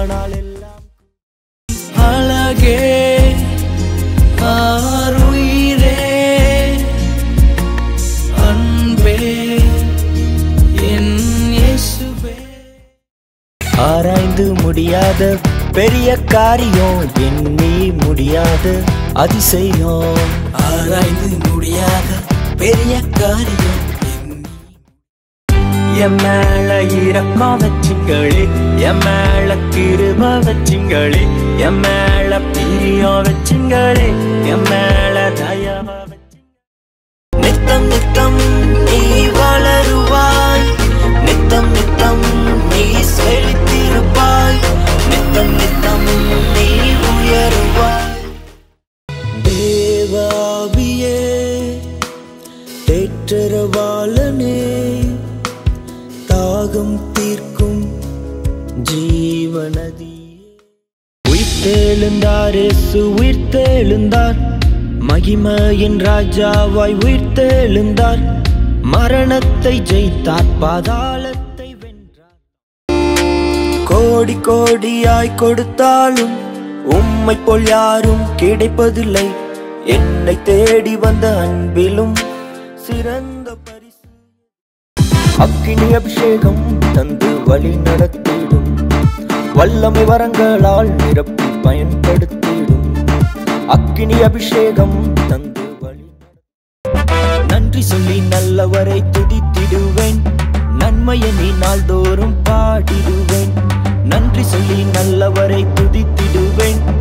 வாழ்நாள் எல்லாம் அழகே ஆருயிரே அன்பே என் இயேசுவே ஆராய்ந்து முடியாத பெரிய காரியம் எண்ணி முடியாத அதிசயம் ஆராய்ந்து முடியாத பெரிய காரியம் என் மேல இரக்கமா வச்சுங்களே என் மேல கிருப வச்சுங்களே என் மேல பிரியம் வச்சுங்களே என் மேல தயவா வச்சு நித்தம் நித்தம் நீ வளருவாய் நித்தம் நித்தம் நீ செழித்திருப்பாய் நித்தம் நித்தம் நீ உயருவாய் தேவாவியே தேற்றரவாளனே தாகம் தீர்க்கும் ஜீவநதி உயிர்த்தெழுந்தார் இயேசு உயிர்த்தெழுந்தார் மகிமையின் ராஜாவாய் உயிர்த்தெழுந்தார் மரணத்தை ஜெயித்தார் பாதாளத்தை வென்றார் கோடி கோடியாய் கொடுத்தாலும் உம்மை போல் யாரும் கிடைப்பதில்லை என்னை தேடி வந்த அன்பிலும் சிறந்த பரிசு அக்கினி அபிஷேகம் தந்து வழி நடத்திடும் வல்லமை வரங்களால் நிரப்பி பயன்படுத்திடும் அக்கினி அபிஷேகம் தந்து வழி நடத்திடும். நன்றி சொல்லி நல்லவரை துதித்திடுவேன் நன்மையை நீ நாள்தோறும் பாடிடுவேன் நன்றி சொல்லி நல்லவரை துதித்திடுவேன்